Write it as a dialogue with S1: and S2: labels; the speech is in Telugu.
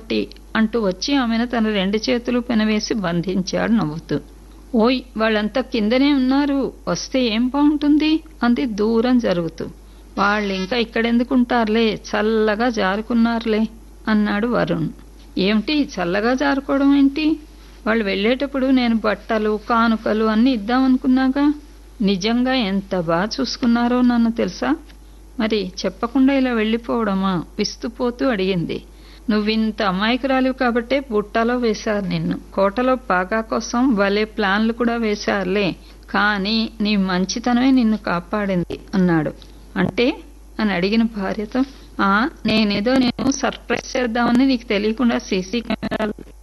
S1: ఏమిటి అంటూ వచ్చి ఆమెను తన రెండు చేతులు పెనవేసి బంధించాడు నవ్వుతూ ఓయ్ వాళ్ళంతా కిందనే ఉన్నారు వస్తే ఏం బాగుంటుంది అంది దూరం జరుగుతూ వాళ్ళు ఇంకా ఇక్కడెందుకుంటారులే చల్లగా జారుకున్నారులే అన్నాడు వరుణ్ ఏమిటి చల్లగా జారుకోవడం ఏంటి వాళ్ళు వెళ్ళేటప్పుడు నేను బట్టలు కానుకలు అన్నీ ఇద్దామనుకున్నాగా నిజంగా ఎంత బాగా చూసుకున్నారో నన్ను తెలుసా మరి చెప్పకుండా ఇలా వెళ్ళిపోవడమా విస్తుపోతూ అడిగింది నువ్వింత అమాయకురాలివి కాబట్టే బుట్టలో వేశారు నిన్ను కోటలో పాగా కోసం భలే ప్లాన్లు కూడా వేశారులే కానీ నీ మంచితనమే నిన్ను కాపాడింది అన్నాడు అంటే అని అడిగిన భార్యతో ఆ నేనేదో నేను సర్ప్రైజ్ చేద్దామని నీకు తెలియకుండా సీసీ కెమెరాలు